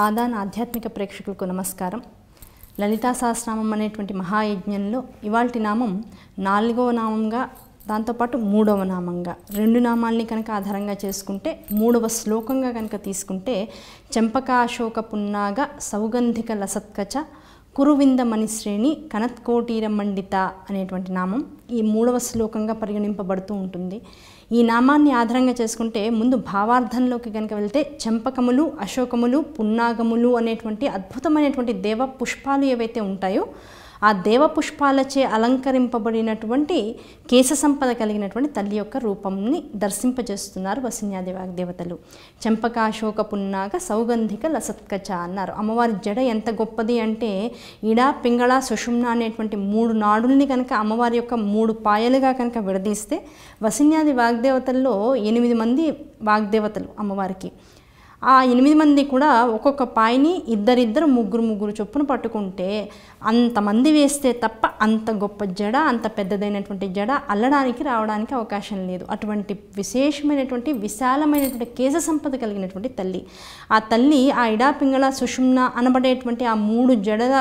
ఆదాన్ ఆధ్యాత్మిక ప్రేక్షకులకు నమస్కారం లలితా సహస్రనామం అనేటువంటి మహాయజ్ఞంలో ఇవాల్టి నామం నాలుగవ నామంగా దాంతోపాటు మూడవ నామంగా రెండు నామాల్ని కనుక ఆధారంగా చేసుకుంటే మూడవ శ్లోకంగా కనుక తీసుకుంటే చెంపకాశోక పున్నాగ సౌగంధిక లసత్కచ కురువింద మణిశ్రేణి కనత్కోటీర మండిత అనేటువంటి నామం ఈ మూడవ శ్లోకంగా పరిగణింపబడుతూ ఉంటుంది ఈ నామాన్ని ఆధారంగా చేసుకుంటే ముందు భావార్థంలోకి కనుక వెళ్తే చెంపకములు అశోకములు పున్నాగములు అనేటువంటి అద్భుతమైనటువంటి దేవ పుష్పాలు ఏవైతే ఉంటాయో ఆ దేవ పుష్పాలచే అలంకరింపబడినటువంటి కేశ సంపద కలిగినటువంటి తల్లి యొక్క రూపంని దర్శింపజేస్తున్నారు వసిన్యాది దేవతలు చెంపకాశోక పున్నాగ సౌగంధిక లసత్కచ అన్నారు అమ్మవారి జడ ఎంత గొప్పది అంటే ఇడా పింగళ సుషుమ్న అనేటువంటి మూడు నాడుల్ని కనుక అమ్మవారి యొక్క మూడు పాయలుగా కనుక విడదీస్తే వసిన్యాది వాగ్దేవతల్లో ఎనిమిది మంది వాగ్దేవతలు అమ్మవారికి ఆ ఎనిమిది మంది కూడా ఒక్కొక్క పాయిని ఇద్దరిద్దరు ముగ్గురు ముగ్గురు చొప్పున పట్టుకుంటే అంతమంది వేస్తే తప్ప అంత గొప్ప జడ అంత పెద్దదైనటువంటి జడ అల్లడానికి రావడానికి అవకాశం లేదు అటువంటి విశేషమైనటువంటి విశాలమైనటువంటి కేశ సంపద కలిగినటువంటి తల్లి ఆ తల్లి ఆ ఇడా పింగళ సుషుమ్న అనబడేటువంటి ఆ మూడు జడల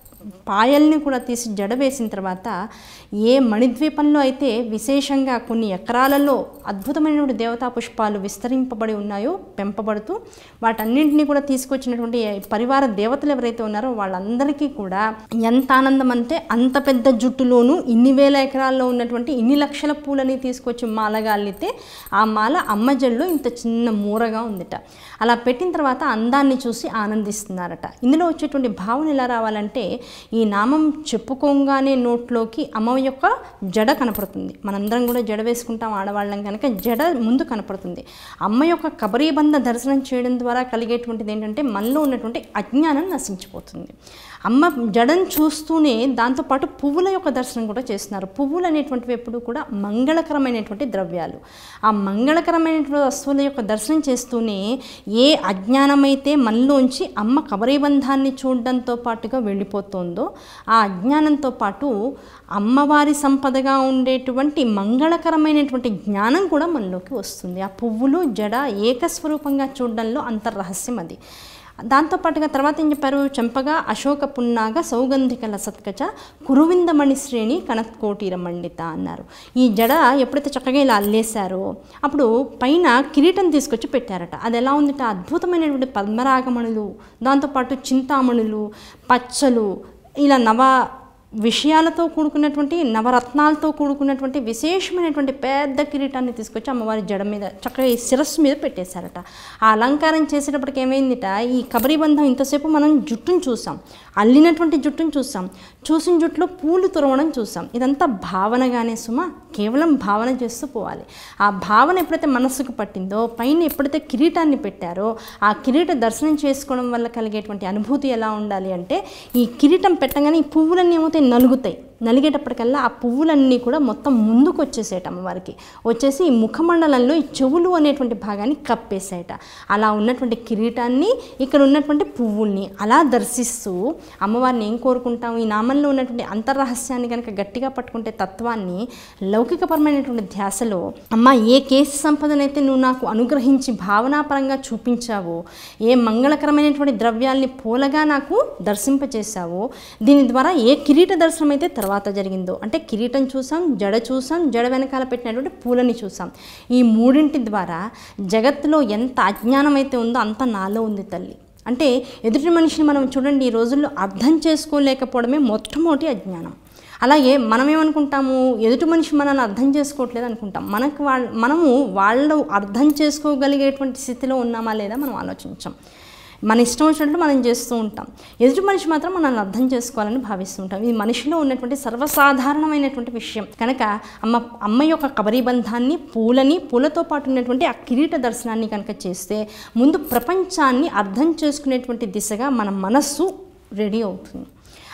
పాయల్ని కూడా తీసి జడ వేసిన తర్వాత ఏ మణిద్వీపంలో అయితే విశేషంగా కొన్ని ఎకరాలలో అద్భుతమైనటువంటి దేవతా పుష్పాలు విస్తరింపబడి ఉన్నాయో పెంపబడుతూ వాటన్నింటినీ కూడా తీసుకొచ్చినటువంటి పరివార దేవతలు ఎవరైతే ఉన్నారో వాళ్ళందరికీ కూడా ఎంత ఆనందం అంటే అంత పెద్ద జుట్టులోనూ ఇన్ని వేల ఎకరాల్లో ఉన్నటువంటి ఇన్ని లక్షల పూలని తీసుకొచ్చి మాలగా అల్లితే ఆ మాల అమ్మ జల్లో ఇంత చిన్న మూరగా ఉందిట అలా పెట్టిన తర్వాత అందాన్ని చూసి ఆనందిస్తున్నారట ఇందులో వచ్చేటువంటి భావన ఎలా రావాలంటే ఈ నామం చెప్పుకోగానే నోట్లోకి అమ్మ యొక్క జడ కనపడుతుంది మనందరం కూడా జడ వేసుకుంటాం ఆడవాళ్ళం కనుక జడ ముందు కనపడుతుంది అమ్మ యొక్క కబరీబంధ దర్శనం చేయడం ద్వారా కలిగేటువంటిది ఏంటంటే మనలో ఉన్నటువంటి అజ్ఞానం నశించిపోతుంది అమ్మ జడను చూస్తూనే దాంతోపాటు పువ్వుల యొక్క దర్శనం కూడా చేస్తున్నారు పువ్వులు అనేటువంటివి ఎప్పుడు కూడా మంగళకరమైనటువంటి ద్రవ్యాలు ఆ మంగళకరమైనటువంటి వస్తువుల యొక్క దర్శనం చేస్తూనే ఏ అజ్ఞానమైతే మనలోంచి అమ్మ కబరీబంధాన్ని చూడడంతో పాటుగా వెళ్ళిపోతుందో ఆ అజ్ఞానంతో పాటు అమ్మవారి సంపదగా ఉండేటువంటి మంగళకరమైనటువంటి జ్ఞానం కూడా మనలోకి వస్తుంది ఆ పువ్వులు జడ ఏకస్వరూపంగా చూడడంలో అంతర్రహస్యం అది దాంతోపాటుగా తర్వాత ఏం చెప్పారు చెంపగా అశోక పున్నాగ సౌగంధిక లసత్కచ కురువిందమణి శ్రేణి కనత్కోటీర మండిత అన్నారు ఈ జడ ఎప్పుడైతే చక్కగా ఇలా అల్లేశారో అప్పుడు పైన కిరీటం తీసుకొచ్చి పెట్టారట అది ఎలా ఉందిట అద్భుతమైనటువంటి పద్మరాగమణులు దాంతోపాటు చింతామణులు పచ్చలు ఇలా నవ విషయాలతో కూడుకున్నటువంటి నవరత్నాలతో కూడుకున్నటువంటి విశేషమైనటువంటి పెద్ద కిరీటాన్ని తీసుకొచ్చి అమ్మవారి జడ మీద చక్కగా ఈ శిరస్సు మీద పెట్టేశారట ఆ అలంకారం చేసేటప్పటికి ఏమైందిట ఈ కబరీబంధం ఇంతసేపు మనం జుట్టును చూసాం అల్లినటువంటి జుట్టును చూసాం చూసిన జుట్టులో పూలు తురవడం చూసాం ఇదంతా భావనగానే సుమ కేవలం భావన చేస్తూ పోవాలి ఆ భావన ఎప్పుడైతే మనస్సుకు పట్టిందో పైన ఎప్పుడైతే కిరీటాన్ని పెట్టారో ఆ కిరీట దర్శనం చేసుకోవడం వల్ల కలిగేటువంటి అనుభూతి ఎలా ఉండాలి అంటే ఈ కిరీటం పెట్టగానే ఈ పువ్వులన్నీ ఏమవుతాయి నలుగుతాయి నలిగేటప్పటికల్లా ఆ పువ్వులన్నీ కూడా మొత్తం ముందుకు వచ్చేసేట అమ్మవారికి వచ్చేసి ఈ ముఖమండలంలో ఈ చెవులు అనేటువంటి భాగాన్ని కప్పేసాయట అలా ఉన్నటువంటి కిరీటాన్ని ఇక్కడ ఉన్నటువంటి పువ్వుల్ని అలా దర్శిస్తూ అమ్మవారిని ఏం కోరుకుంటాం ఈ నామంలో ఉన్నటువంటి అంతర్రహస్యాన్ని కనుక గట్టిగా పట్టుకుంటే తత్వాన్ని లౌకికపరమైనటువంటి ధ్యాసలో అమ్మ ఏ కేసు సంపదనైతే నువ్వు నాకు అనుగ్రహించి భావనాపరంగా చూపించావో ఏ మంగళకరమైనటువంటి ద్రవ్యాల్ని పూలగా నాకు దర్శింపచేశావో దీని ద్వారా ఏ కిరీట దర్శనం అయితే తర్వాత జరిగిందో అంటే కిరీటం చూసాం జడ చూసాం జడ వెనకాల పెట్టినటువంటి పూలని చూసాం ఈ మూడింటి ద్వారా జగత్తులో ఎంత అజ్ఞానం అయితే ఉందో అంత నాలో ఉంది తల్లి అంటే ఎదుటి మనిషిని మనం చూడండి ఈ రోజుల్లో అర్థం చేసుకోలేకపోవడమే మొట్టమొదటి అజ్ఞానం అలాగే మనం ఏమనుకుంటాము ఎదుటి మనిషి మనల్ని అర్థం చేసుకోవట్లేదు అనుకుంటాం మనకు వాళ్ళ మనము వాళ్ళు అర్థం చేసుకోగలిగేటువంటి స్థితిలో ఉన్నామా లేదా మనం ఆలోచించాం మన ఇష్టం వచ్చినట్లు మనం చేస్తూ ఉంటాం ఎదుటి మనిషి మాత్రం మనల్ని అర్థం చేసుకోవాలని భావిస్తూ ఉంటాం ఇది మనిషిలో ఉన్నటువంటి సర్వసాధారణమైనటువంటి విషయం కనుక అమ్మ అమ్మ యొక్క కబరీబంధాన్ని పూలని పూలతో పాటు ఉన్నటువంటి ఆ కిరీట దర్శనాన్ని కనుక చేస్తే ముందు ప్రపంచాన్ని అర్థం చేసుకునేటువంటి దిశగా మన మనస్సు రెడీ అవుతుంది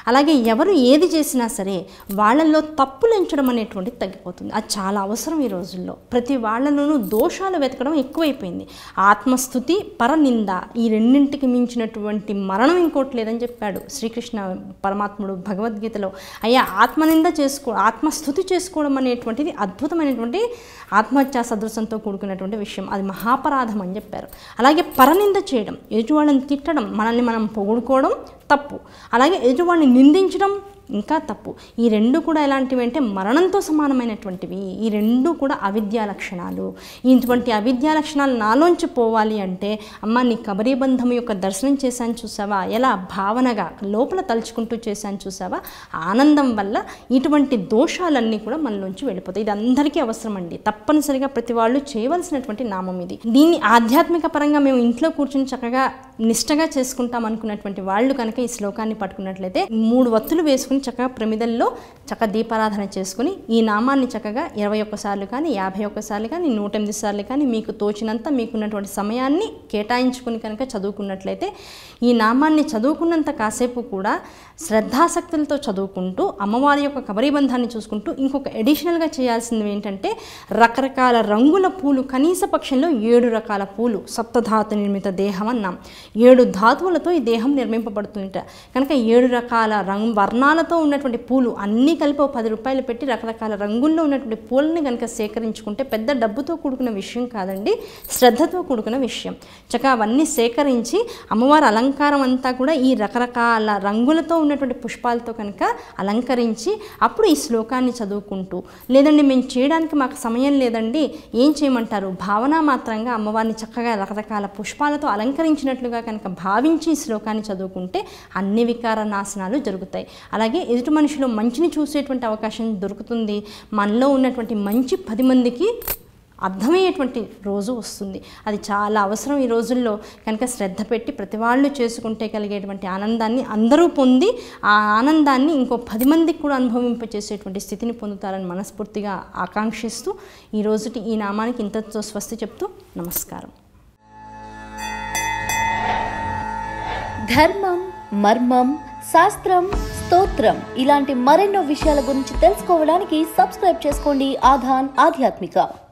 అలాగే ఎవరు ఏది చేసినా సరే వాళ్ళల్లో తప్పులు ఎంచడం అనేటువంటిది తగ్గిపోతుంది అది చాలా అవసరం ఈ రోజుల్లో ప్రతి వాళ్ళలోనూ దోషాలు వెతకడం ఎక్కువైపోయింది ఆత్మస్థుతి పరనింద ఈ రెండింటికి మించినటువంటి మరణం ఇంకోటి లేదని చెప్పాడు శ్రీకృష్ణ పరమాత్ముడు భగవద్గీతలో అయ్యా ఆత్మనింద చేసుకో ఆత్మస్థుతి చేసుకోవడం అనేటువంటిది అద్భుతమైనటువంటి ఆత్మహత్యా సదృశంతో కూడుకున్నటువంటి విషయం అది మహాపరాధం అని చెప్పారు అలాగే పరనింద చేయడం ఎదుటి వాళ్ళని తిట్టడం మనల్ని మనం పొగుడుకోవడం తప్పు అలాగే ఎదుటి వాళ్ళని నిందించడం ఇంకా తప్పు ఈ రెండు కూడా ఎలాంటివి అంటే మరణంతో సమానమైనటువంటివి ఈ రెండు కూడా అవిద్యా లక్షణాలు ఇటువంటి అవిద్యా లక్షణాలు నాలోంచి పోవాలి అంటే అమ్మ నీ కబరీబంధం యొక్క దర్శనం చేశాను చూసావా ఎలా భావనగా లోపల తలుచుకుంటూ చేశాను చూసావా ఆనందం వల్ల ఇటువంటి దోషాలన్నీ కూడా మనలోంచి వెళ్ళిపోతాయి ఇది అందరికీ అవసరం అండి తప్పనిసరిగా ప్రతి వాళ్ళు చేయవలసినటువంటి నామం ఇది దీన్ని ఆధ్యాత్మిక పరంగా మేము ఇంట్లో కూర్చుని చక్కగా నిష్టగా చేసుకుంటాం అనుకున్నటువంటి వాళ్ళు కనుక ఈ శ్లోకాన్ని పట్టుకున్నట్లయితే మూడు వత్తులు వేసుకుని చక్కగా ప్రమిదల్లో చక్కగా దీపారాధన చేసుకుని ఈ నామాన్ని చక్కగా ఇరవై ఒక్కసార్లు కానీ యాభై ఒక్కసార్లు కానీ నూట ఎనిమిది సార్లు కానీ మీకు తోచినంత మీకున్నటువంటి సమయాన్ని కేటాయించుకుని కనుక చదువుకున్నట్లయితే ఈ నామాన్ని చదువుకున్నంత కాసేపు కూడా శ్రద్ధాసక్తులతో చదువుకుంటూ అమ్మవారి యొక్క కబరీబంధాన్ని చూసుకుంటూ ఇంకొక అడిషనల్గా చేయాల్సింది ఏంటంటే రకరకాల రంగుల పూలు కనీస పక్షంలో ఏడు రకాల పూలు సప్తధాతు నిర్మిత దేహం అన్నాం ఏడు ధాతువులతో ఈ దేహం నిర్మింపబడుతుంట కనుక ఏడు రకాల రంగు వర్ణాలతో ఉన్నటువంటి పూలు అన్నీ కలిపి ఓ పది రూపాయలు పెట్టి రకరకాల రంగుల్లో ఉన్నటువంటి పూలని కనుక సేకరించుకుంటే పెద్ద డబ్బుతో కూడుకున్న విషయం కాదండి శ్రద్ధతో కూడుకున్న విషయం చక్కగా అవన్నీ సేకరించి అమ్మవారి అలంకారం అంతా కూడా ఈ రకరకాల రంగులతో ఉన్నటువంటి పుష్పాలతో కనుక అలంకరించి అప్పుడు ఈ శ్లోకాన్ని చదువుకుంటూ లేదండి మేము చేయడానికి మాకు సమయం లేదండి ఏం చేయమంటారు భావన మాత్రంగా అమ్మవారిని చక్కగా రకరకాల పుష్పాలతో అలంకరించినట్లుగా కనుక భావించి ఈ శ్లోకాన్ని చదువుకుంటే అన్ని వికార నాశనాలు జరుగుతాయి అలాగే ఎదుటి మనిషిలో మంచిని చూసేటువంటి అవకాశం దొరుకుతుంది మనలో ఉన్నటువంటి మంచి పది మందికి అర్థమయ్యేటువంటి రోజు వస్తుంది అది చాలా అవసరం ఈ రోజుల్లో కనుక శ్రద్ధ పెట్టి ప్రతి వాళ్ళు చేసుకుంటే కలిగేటువంటి ఆనందాన్ని అందరూ పొంది ఆ ఆనందాన్ని ఇంకో పది మందికి కూడా అనుభవింపచేసేటువంటి స్థితిని పొందుతారని మనస్ఫూర్తిగా ఆకాంక్షిస్తూ ఈ రోజుటి ఈ నామానికి ఇంతతో స్వస్తి చెప్తూ నమస్కారం ధర్మం మర్మం శాస్త్రం స్తోత్రం ఇలాంటి మరెన్నో విషయాల గురించి తెలుసుకోవడానికి సబ్స్క్రైబ్ చేసుకోండి ఆధాన్ ఆధ్యాత్మిక